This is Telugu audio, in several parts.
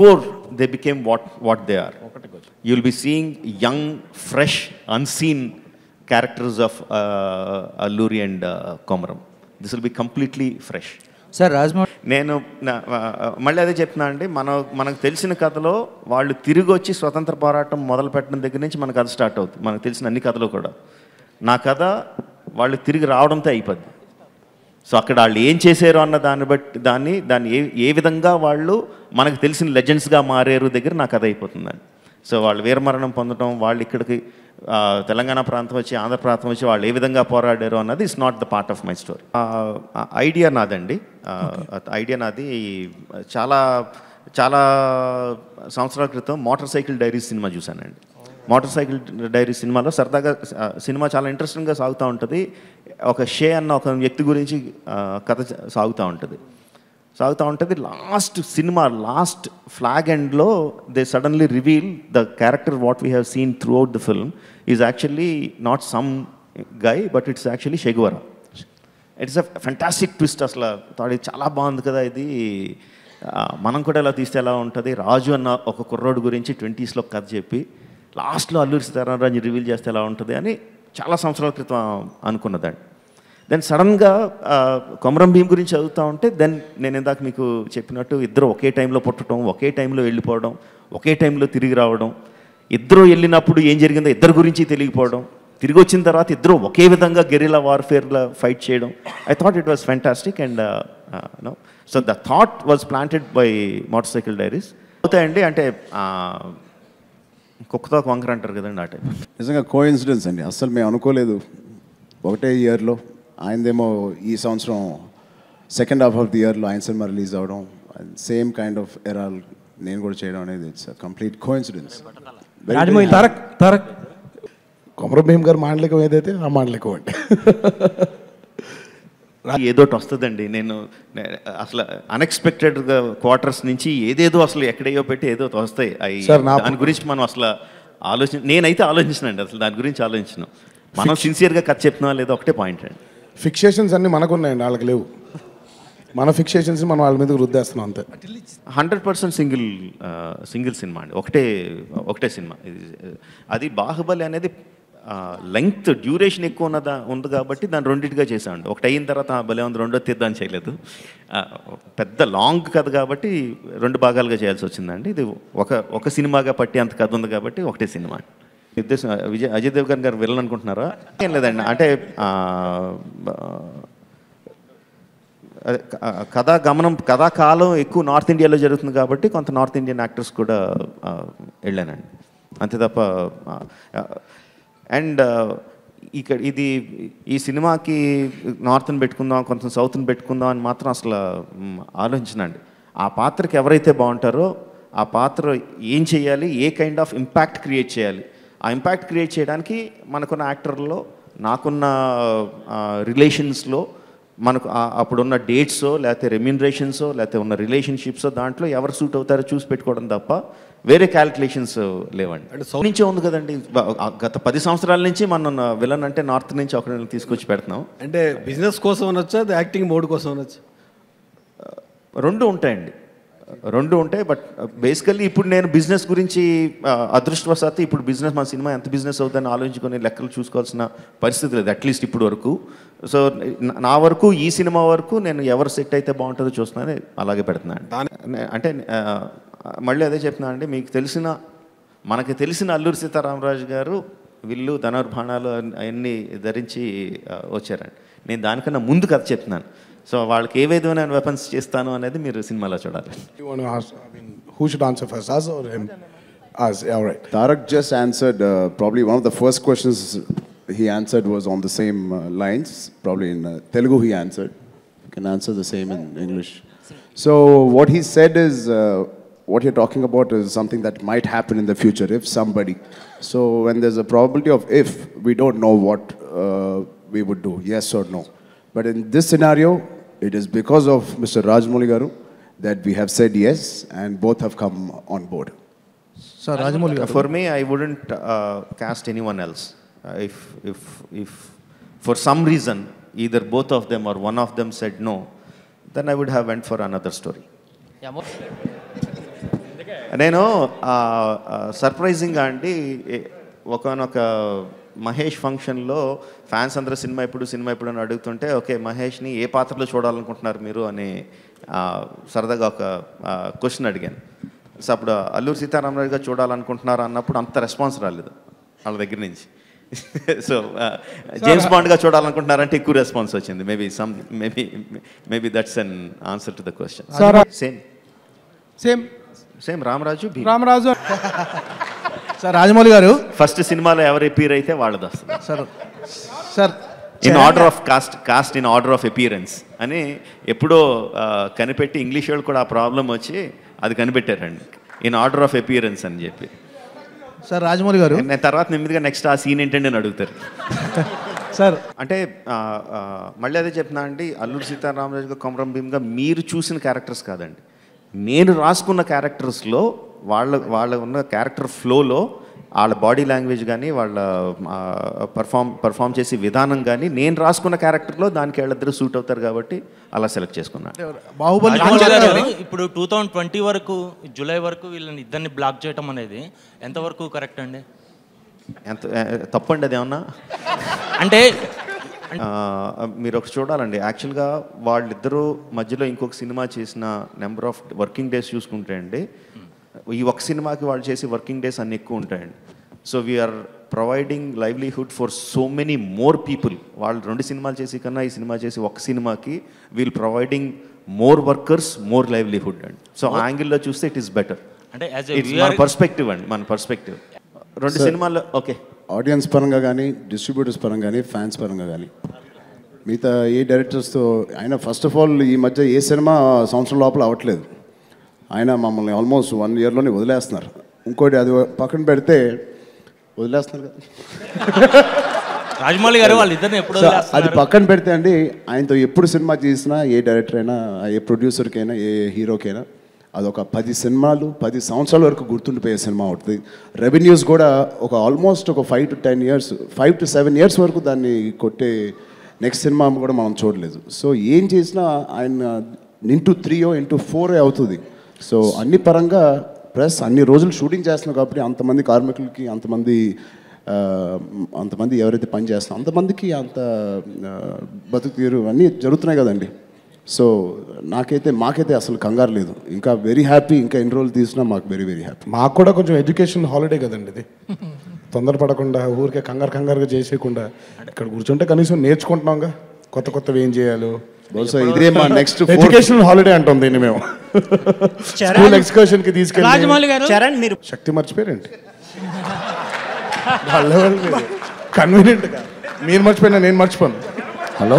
Before they became what what they are you will be seeing young fresh unseen characters of Alluri and Komaram this will be completely fresh sir Rajamouli నేను నా- ఆ, మళ్ళీ అదే చెప్తున్నా అండి మన మనకు తెలిసిన కథలో వాళ్ళు తిరిగి వచ్చి స్వతంత్ర పోరాటం మొదలు పెట్టడం దగ్గర నుంచి మన కథ స్టార్ట్ అవుతుంది మనకు తెలిసిన అన్ని కథలు కూడా నా కథ వాళ్ళు తిరిగి రావడంతో అయిపోద్ది సో అక్కడ వాళ్ళు ఏం చేశారు అన్న దాన్ని బట్టి దాన్ని దాన్ని ఏ ఏ విధంగా వాళ్ళు మనకు తెలిసిన లెజెండ్స్గా మారారు దగ్గర నా కథ అయిపోతుందండి సో వాళ్ళు వీరమరణం పొందడం వాళ్ళు ఇక్కడికి ఆ, తెలంగాణ ప్రాంతం వచ్చి ఆంధ్ర ప్రాంతం వచ్చి వాళ్ళు ఏ విధంగా పోరాడారు అన్నది is not the part of my story idea నాదండి ఐడియా నాది చాలా చాలా సంవత్సరాల క్రితం మోటార్ సైకిల్ డైరీస్ సినిమా చూశానండి మోటార్ సైకిల్ డైరీ సినిమాలో సరదాగా ఆ, సినిమా చాలా ఇంట్రెస్టింగ్గా సాగుతూ ఉంటుంది ఒక షే అన్న ఒక వ్యక్తి గురించి ఆ, కథ చ- సాగుతూ ఉంటుంది సాగుతూ ఉంటుంది లాస్ట్ సినిమా లాస్ట్ ఫ్లాగ్ ఎండ్లో they suddenly reveal the character what we have seen through the film is actually not some guy but it's actually Che Guevara it's a fantastic twist అసలు థాట్ ఇది చాలా బాగుంది కదా ఇది ఆ, మనం కూడా ఇలా తీస్తే ఎలా ఉంటుంది రాజు అన్న ఒక కుర్రోడు గురించి ట్వంటీస్లో కథ చెప్పి లాస్ట్లో అల్లూరి సీతారామరాజు రివీల్ చేస్తే ఎలా ఉంటుంది అని చాలా సంవత్సరాల క్రితం అనుకున్నదండి దెన్ సడన్గా కొమరం భీం గురించి చదువుతూ ఉంటే దెన్ నేను ఇందాక మీకు చెప్పినట్టు ఇద్దరు ఒకే టైంలో పుట్టడం ఒకే టైంలో వెళ్ళిపోవడం ఒకే టైంలో తిరిగి రావడం ఇద్దరు వెళ్ళినప్పుడు ఏం జరిగిందో ఇద్దరు గురించి తెలియకపోవడం తిరిగి వచ్చిన తర్వాత ఇద్దరు ఒకే విధంగా గెరిలా వార్ఫేర్లో ఫైట్ చేయడం I thought it was fantastic and no so the thought was planted by Motorcycle Diaries అవుతాయండి అంటే ఆ, కుక్కతో వంకర అంటారు కదండి ఆ టైప్ నిజంగా కో ఇన్సిడెన్స్ అండి అస్సలు మేము అనుకోలేదు ఒకటే ఇయర్లో ఆయనదేమో ఈ సంవత్సరం సెకండ్ హాఫ్ ఆఫ్ ది ఇయర్లో ఆయన సినిమా రిలీజ్ అవడం సేమ్ కైండ్ ఆఫ్ ఎరాల్ నేను కూడా చేయడం అనేది it's complete coincidence Rajamouli Tarak Tarak Komaram Bheem garu మాండలికం ఏదైతే ఆ మాండలికం అంటే ఏదోటి వస్తుందండి నేను నే- అసలు అన్ఎక్స్పెక్టెడ్గా క్వార్టర్స్ నుంచి ఏదేదో అసలు ఎక్కడేయో పెట్టి ఏదో వస్తాయి అవి సార్, నా- దాని గురించి మనం అసలు ఆలోచన నేనైతే ఆలోచించినండి అసలు దాని గురించి ఆలోచించను మనం సిన్సియర్గా కథ చెప్తున్నాం లేదో ఒకటే పాయింట్ అండి ఫిక్సేషన్స్ అన్ని మనకు ఉన్నాయండి వాళ్ళకి లేవు మన ఫిక్సేషన్స్ మనం వాళ్ళ మీద రుద్దేస్తున్నాం అంతే hundred percent single single cinema అండి ఒకటే ఒకటే సినిమా ఇది అది బాహుబలి అనేది లెంగ్త్ డ్యూరేషన్ ఎక్కువ ఉన్నదా ఉంది కాబట్టి దాన్ని రెండింటిగా చేసామండి ఒకటి అయిన తర్వాత "ఆ, భలే ఉంది రెండో తీద్దాం చేయలేదు ఆ, పెద్ద లాంగ్ కథ కాబట్టి రెండు భాగాలుగా చేయాల్సి వచ్చిందండి ఇది ఒక ఒక సినిమాగా పట్టి అంత కథ ఉంది కాబట్టి ఒకటే సినిమా మీ ఉద్దేశం విజయ్ అజయ్ దేవ్గన్ గారు వెళ్ళాలనుకుంటున్నారా ఏం లేదండి అంటే ఆ, అదే క- కథా గమనం కథా కాలం ఎక్కువ నార్త్ ఇండియాలో జరుగుతుంది కాబట్టి కొంత నార్త్ ఇండియన్ యాక్టర్స్ కూడా ఆ, వెళ్ళానండి అంతే తప్ప అండ్ ఇక్కడ ఇది ఈ సినిమాకి నార్త్ని పెట్టుకుందాం కొంచెం సౌత్ని పెట్టుకుందాం అని మాత్రం అసలు మ్, ఆలోచించనండి ఆ పాత్రకి ఎవరైతే బాగుంటారో ఆ పాత్ర ఏం చేయాలి a kind of impact create చేయాలి ఆ ఇంపాక్ట్ క్రియేట్ చేయడానికి మనకున్న యాక్టర్లో నాకున్న రిలేషన్స్లో మనకు ఆ- అప్పుడున్న డేట్సో లేకపోతే రెమ్యూనరేషన్సో లేకపోతే ఉన్న రిలేషన్షిప్సో దాంట్లో ఎవరు సూట్ అవుతారో చూసి పెట్టుకోవడం తప్ప వేరే క్యాలిక్యులేషన్స్ లేవండి నుంచే ఉంది కదండి బ- ఆ గత పది సంవత్సరాల నుంచి మనం విలన్ అంటే నార్త్ నుంచి ఒకరిని తీసుకొచ్చి పెడుతున్నాం అంటే బిజినెస్ కోసం అనొచ్చా అది యాక్టింగ్ మోడ్ కోసం అనొచ్చు రెండు ఉంటాయండి రెండు ఉంటాయి బట్ బేసికల్లీ ఇప్పుడు నేను బిజినెస్ గురించి ఆ, అదృష్టవశాత్తు ఇప్పుడు బిజినెస్ మా సినిమా ఎంత బిజినెస్ అవుతుందని ఆలోచించుకొని లెక్కలు చూసుకోవాల్సిన పరిస్థితి లేదు అట్లీస్ట్ ఇప్పుడు వరకు సో నా- నా వరకు ఈ సినిమా వరకు నేను ఎవరు సెట్ అయితే బాగుంటుందో చూస్తున్నాను అలాగే పెడుతున్నాను నే- అంటే ఆ, మళ్ళీ అదే చెప్తున్నా అండి మీకు తెలిసిన మనకి తెలిసిన అల్లూరి సీతారామరాజు గారు విల్లు ధనుర్బాణాలు అన్- అవన్నీ ధరించి ఆ, వచ్చారండి నేను దానికన్నా ముందు కథ చెప్తున్నాను సో వాళ్ళకి ఏ విధమైన వెపన్స్ చేస్తాను అనేది మీరు సినిమాలో చూడాలి You want to ask, I mean, who should answer first, us or him? Us, yeah, all right. Tarak just answered uh, probably one of the first questions he answered was on the same uh, lines. Probably in uh, Telugu he answered. You can answer the same in English. So what he said is uh, what you're talking about is something that might happen in the future if somebody. So when there's a probability of if, we don't know what uh, we would do, yes or no. But in this scenario, it is because of Mr. Rajmouli Garu that we have said yes, and both have come on board. Sir Rajamouli garu For me, I wouldn't uh, cast anyone else. Uh, if, if, if for some reason, either both of them or one of them said no, then I would have went for another story. నేను సర్ప్రైజింగ్గా అండి ఒకనొక మహేష్ ఫంక్షన్లో ఫ్యాన్స్ అందరూ సినిమా ఎప్పుడు సినిమా ఎప్పుడు అని అడుగుతుంటే ఓకే మహేష్ని ఏ పాత్రలో చూడాలనుకుంటున్నారు మీరు అని ఆ, సరదాగా ఒక క్వశ్చన్ అడిగాను సో అప్పుడు అల్లూరు సీతారామరాజు గారు చూడాలనుకుంటున్నారు అన్నప్పుడు అంత రెస్పాన్స్ రాలేదు వాళ్ళ దగ్గర నుంచి సో జేమ్స్ బాండ్గా చూడాలనుకుంటున్నారంటే ఎక్కువ రెస్పాన్స్ వచ్చింది maybe some maybe maybe that's an answer to the question same same same Ramaraju Bheem Ramaraju sir Rajamouli garu first సినిమాలో ఎవరు ఎపీర్ అయితే వాళ్ళది వస్తుంది sir sir in order of cast cast in order of appearance అని ఎప్పుడో ఆ, కనిపెట్టి ఇంగ్లీష్ వాళ్ళు కూడా ఆ ప్రాబ్లం వచ్చి అది కనిపెట్టారండి ఇన్ ఆర్డర్ ఆఫ్ అపియరెన్స్ అని చెప్పి సార్ రాజమౌళి గారు నేను తర్వాత నెమ్మదిగా నెక్స్ట్ ఆ సీన్ ఏంటండి అని అడుగుతారు సార్ అంటే ఆ, ఆ, మళ్ళీ అదే చెప్తున్నా అండి అల్లూరు సీతారామరాజుగా కొమరం భీమ్గా మీరు చూసిన క్యారెక్టర్స్ కాదండి నేను రాసుకున్న క్యారెక్టర్స్లో వాళ్ళ వాళ్ళ ఉన్న క్యారెక్టర్ ఫ్లోలో వాళ్ళ బాడీ లాంగ్వేజ్ కానీ వాళ్ళ పర్ఫామ్ పర్ఫామ్ చేసే విధానం కానీ నేను రాసుకున్న క్యారెక్టర్లో దానికి వాళ్ళిద్దరు సూట్ అవుతారు కాబట్టి అలా సెలెక్ట్ చేసుకున్నాను బాహుబలి రాజమౌళి గారు ఇప్పుడు టూ థౌజండ్ ట్వంటీ వరకు జూలై వరకు వీళ్ళని ఇద్దరిని బ్లాక్ చేయటం అనేది ఎంతవరకు కరెక్ట్ అండి ఎంత ఏ, తప్పండి అది ఏమన్నా అంటే ఆ, మీరు ఒక చూడాలండి యాక్చువల్గా వాళ్ళిద్దరూ మధ్యలో ఇంకొక సినిమా చేసిన నెంబర్ ఆఫ్ వర్కింగ్ డేస్ చూసుకుంటే అండి ఈ ఒక సినిమాకి వాళ్ళు చేసే వర్కింగ్ డేస్ అన్ని ఎక్కువ ఉంటాయండి so we're providing livelihood for so many more people వాళ్ళు రెండు సినిమాలు చేసి కన్నా ఈ సినిమా చేసి ఒక సినిమాకి we'll providing more workers more livelihood అండి సో ఆ యాంగిల్లో చూస్తే ఇట్ ఈస్ బెటర్ అంటే యాజ్ ఎ ఇట్స్ మన పర్స్పెక్టివ్ అండి మన పర్స్పెక్టివ్ రెండు సినిమాల్లో ఓకే ఆడియన్స్ పరంగా కానీ డిస్ట్రిబ్యూటర్స్ పరంగా కానీ ఫ్యాన్స్ పరంగా కానీ మిగతా ఏ డైరెక్టర్స్తో ఆయన ఫస్ట్ ఆఫ్ ఆల్ ఈ మధ్య ఏ సినిమా సంవత్సరం లోపల అవ్వట్లేదు ఆయన మమ్మల్ని ఆల్మోస్ట్ వన్ ఇయర్లోనే వదిలేస్తున్నారు ఇంకోటి అది పక్కన పెడితే వదిలేస్తున్నారు కదా రాజమౌళి గారు వాళ్ళిద్దరిని ఎప్పుడు సో అది వదిలేస్తున్నారు? పక్కన పెడితే అండి ఆయనతో ఎప్పుడు సినిమా చేసినా ఏ డైరెక్టర్ అయినా ఏ ప్రొడ్యూసర్కైనా ఏ హీరోకైనా అదొక పది సినిమాలు పది సంవత్సరాల వరకు గుర్తుండిపోయే సినిమా అవుతుంది రెవెన్యూస్ కూడా ఒక ఆల్మోస్ట్ ఒక five to ten years five to seven years వరకు దాన్ని కొట్టే నెక్స్ట్ సినిమా కూడా మనం చూడలేదు సో ఏం చేసినా ఆయన ఇంటూ త్రీయో ఇంటూ ఫోర్ అవుతుంది సో అన్ని పరంగా ప్లస్ అన్ని రోజులు షూటింగ్ చేస్తున్నాం కాబట్టి అంతమంది కార్మికులకి అంతమంది ఆ, అంతమంది ఎవరైతే పని చేస్తున్నారో అంతమందికి అంత ఆ, బతుకు తీరు అన్నీ జరుగుతున్నాయి కదండి సో నాకైతే మాకైతే అసలు కంగారు లేదు ఇంకా వెరీ హ్యాపీ ఇంకా ఎన్ని రోజులు తీసినా మాకు వెరీ వెరీ హ్యాపీ మాకు కూడా కొంచెం ఎడ్యుకేషన్ హాలిడే కదండి ఇది తొందరపడకుండా ఊరికే కంగారు కంగారుగా చేసేయకుండా ఇక్కడ కూర్చుంటే కనీసం నేర్చుకుంటున్నాంగా కొత్త కొత్తవి ఏం చేయాలో బహుశా ఇదే మా నెక్స్ట్ ఎడ్యుకేషన్ హాలిడే అంటాం దీన్ని మేము స్కూల్ ఎక్స్కర్షన్ కి తీసుకెళ్ళి రాజమౌళి గారు చరణ్ మీరు శక్తి మర్చిపోయారండి కన్వీనియంట్ గా మీరు మర్చిపోయినా నేను మర్చిపోను హలో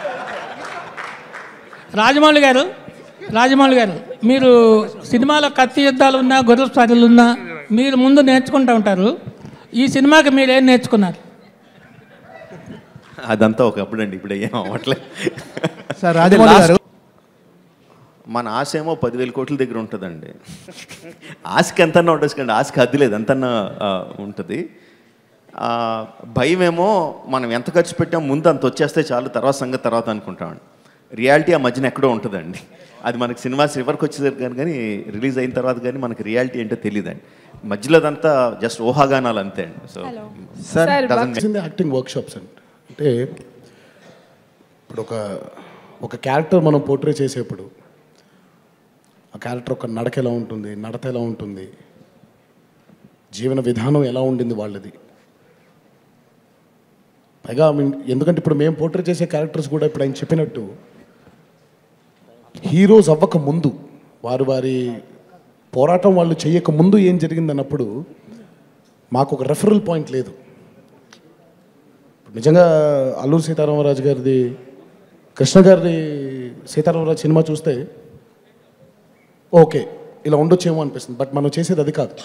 రాజమౌళి గారు రాజమౌళి గారు మీరు సినిమాలో కత్తి యుద్ధాలు ఉన్నా గొర్రెల స్వారీలు ఉన్నా మీరు ముందు నేర్చుకుంటూ ఉంటారు ఈ సినిమాకి మీరు ఏం నేర్చుకున్నారు అదంతా ఒకప్పుడు అండి ఇప్పుడు ఏం అవ్వట్లేదు సార్ రాజమౌళి గారు మన ఆశ ఏమో పదివేల కోట్ల దగ్గర ఉంటుందండి ఆశకి ఎంతన్నా ఉండొచ్చు కండి ఆశకి హద్దు లేదు ఎంతన్నా ఆ, ఉంటుంది ఆ, భయం ఏమో మనం ఎంత ఖర్చు పెట్టాం ముందు అంత వచ్చేస్తే చాలు తర్వాత సంగతి తర్వాత అనుకుంటామండి రియాలిటీ ఆ మధ్యన ఎక్కడో ఉంటుందండి అది మనకి సినిమా చివరికి వచ్చేసరికి కానీ కానీ రిలీజ్ అయిన తర్వాత కానీ మనకి రియాలిటీ ఏంటో తెలియదండి మధ్యలో అదంతా జస్ట్ ఊహాగానాలు అంతే అండి సో సార్ చేసింది యాక్టింగ్ వర్క్షాప్స్ అండి అంటే ఇప్పుడు ఒక ఒక క్యారెక్టర్ మనం పోర్ట్రే చేసేప్పుడు ఆ క్యారెక్టర్ ఒక నడక ఎలా ఉంటుంది నడత ఎలా ఉంటుంది జీవన విధానం ఎలా ఉండింది వాళ్ళది పైగా I mean, ఎందుకంటే ఇప్పుడు మేము పోర్ట్రే చేసే క్యారెక్టర్స్ కూడా ఇప్పుడు ఆయన చెప్పినట్టు హీరోస్ అవ్వక ముందు వారు వారి పోరాటం వాళ్ళు చేయక ముందు ఏం జరిగిందన్నప్పుడు మాకు ఒక రెఫరల్ పాయింట్ లేదు నిజంగా అల్లూరు సీతారామరాజు గారిది కృష్ణ గారి సీతారామరాజు సినిమా చూస్తే ఓకే ఇలా ఉండొచ్చేమో అనిపిస్తుంది బట్ మనం చేసేది అది కాదు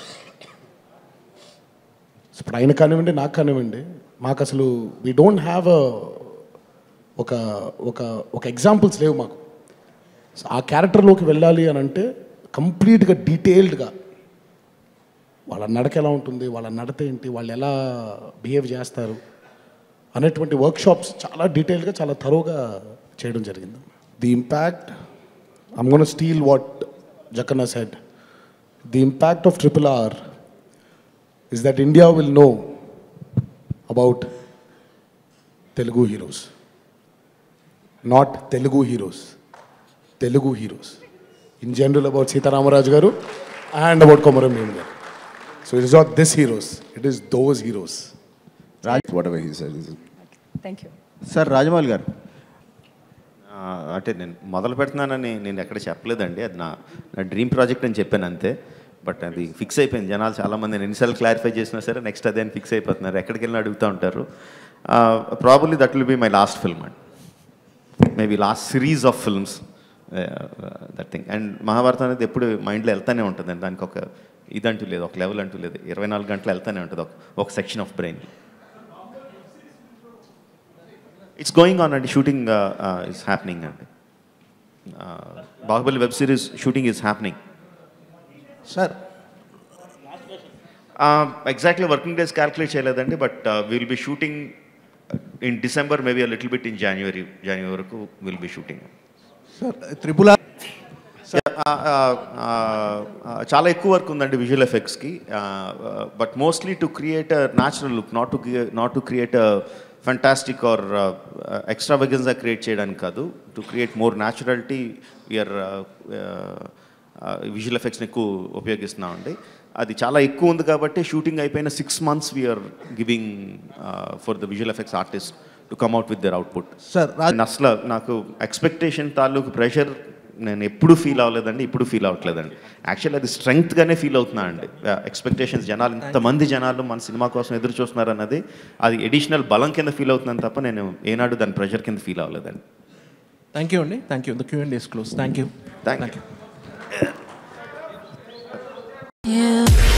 ఇప్పుడు ఆయన కానివ్వండి నాకు కానివ్వండి మాకు అసలు వీ డోంట్ హ్యావ్ ఒక ఒక ఒక ఎగ్జాంపుల్స్ లేవు మాకు So, ఆ క్యారెక్టర్లోకి వెళ్ళాలి అని అంటే కంప్లీట్గా డీటెయిల్డ్గా వాళ్ళ నడక ఎలా ఉంటుంది వాళ్ళ నడత ఏంటి వాళ్ళు ఎలా బిహేవ్ చేస్తారు అనేటువంటి వర్క్షాప్స్ చాలా డీటెయిల్గా చాలా తరోగా చేయడం జరిగింది the impact I'm gonna steal what Jakkanna said the impact of Triple R is that India will know about Telugu heroes. Not Telugu heroes, Telugu heroes. In general, about Sita Ramaraj garu and about Komaram Bhim garu. So it is not this heroes, it is those heroes. Whatever he said. is- thank you sir Rajamouli garu ఆ, అంటే నేను మొదలు పెడుతున్నానని నేను ఎక్కడ చెప్పలేదండి అది నా నా డ్రీమ్ ప్రాజెక్ట్ అని చెప్పాను అంతే బట్ అది ఫిక్స్ అయిపోయింది జనాలు చాలామంది నేను ఎన్నిసార్లు క్లారిఫై చేసినా సరే నెక్స్ట్ అదే అని ఫిక్స్ అయిపోతున్నారు ఎక్కడికి వెళ్ళినా అడుగుతూ ఉంటారు probably that will be my last film అండి maybe last series of films that thing and Mahabharatam అనేది ఎప్పుడు మైండ్లో వెళ్తానే ఉంటుందండి దానికి ఒక ఇదంటూ లేదు ఒక లెవెల్ అంటూ లేదు ఇరవై నాలుగు గంటలు వెళ్తానే ఉంటుంది ఒక ఒక section of brain it's going on అండి షూటింగ్ ఇస్ హ్యాపెనింగ్ అండి Baahubali web series shooting is happening sir exactly working days calculate చేయలేదండి but will be shooting in December maybe a little bit in January జనవరి వరకు will be shooting sir triple R చాలా ఎక్కువ వర్క్ ఉందండి విజువల్ ఎఫెక్ట్స్కి but mostly to create a natural look not to not to create a fantastic or extra వెగన్స్గా create చేయడానికి కాదు to create more naturality we're visual ఎఫెక్ట్స్ని ఎక్కువ ఉపయోగిస్తున్నామండి అది చాలా ఎక్కువ ఉంది కాబట్టి షూటింగ్ అయిపోయిన six months we're giving for the visual effects artist to come out with their output sir Raj నేను అసలు నాకు ఎక్స్పెక్టేషన్ తాలూకు ప్రెషర్ నేను ఎప్పుడు ఫీల్ అవ్వలేదండి ఇప్పుడు ఫీల్ అవ్వట్లేదండి యాక్చువల్లీ అది స్ట్రెంగ్త్గానే ఫీల్ అవుతున్నా అండి ఎక్స్పెక్టేషన్స్ జనాలు ఇంతమంది జనాలు మన సినిమా కోసం ఎదురు చూస్తున్నారు అన్నది అది ఎడిషనల్ బలం కింద ఫీల్ అవుతున్నాను తప్ప నేను ఏనాడు దాని ప్రెషర్ కింద ఫీల్ అవ్వలేదండి థ్యాంక్ యూ అండి thank you the Q and is close thank you thank you Yeah.